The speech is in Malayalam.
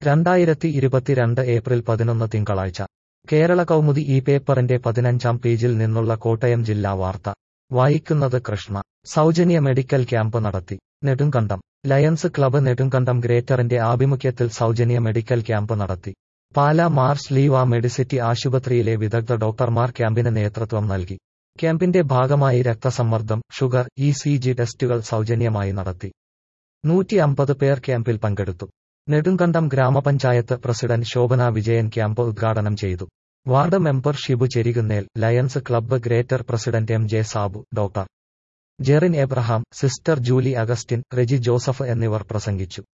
രണ്ടായിരത്തി ഇരുപത്തിരണ്ട് ഏപ്രിൽ പതിനൊന്ന് തിങ്കളാഴ്ച കേരള കൗമുദി ഈ പേപ്പറിന്റെ പതിനഞ്ചാം പേജിൽ നിന്നുള്ള കോട്ടയം ജില്ലാ വാർത്ത വായിക്കുന്നത് കൃഷ്ണ സൗജന്യ മെഡിക്കൽ ക്യാമ്പ് നടത്തി നെടുങ്കണ്ടം ലയൺസ് ക്ലബ്ബ് നെടുങ്കണ്ടം ഗ്രേറ്ററിന്റെ ആഭിമുഖ്യത്തിൽ സൗജന്യ മെഡിക്കൽ ക്യാമ്പ് നടത്തി പാല മാർസ് ലീവ മെഡിസിറ്റി ആശുപത്രിയിലെ വിദഗ്ധ ഡോക്ടർമാർ ക്യാമ്പിന് നേതൃത്വം നൽകി ക്യാമ്പിന്റെ ഭാഗമായി രക്തസമ്മർദ്ദം ഷുഗർ ഇ സി ജി ടെസ്റ്റുകൾ സൗജന്യമായി നടത്തി നൂറ്റി അമ്പത് പേർ ക്യാമ്പിൽ പങ്കെടുത്തു നെടുങ്കണ്ടം ഗ്രാമപഞ്ചായത്ത് പ്രസിഡന്റ് ശോഭന വിജയൻ ക്യാമ്പ് ഉദ്ഘാടനം ചെയ്തു ward member Shibu Cherikunnel Lions club greater president M J Sabu doctor Jerin Abraham sister Julie Augustine Reji Joseph എന്നിവർ പ്രസംഗിച്ചു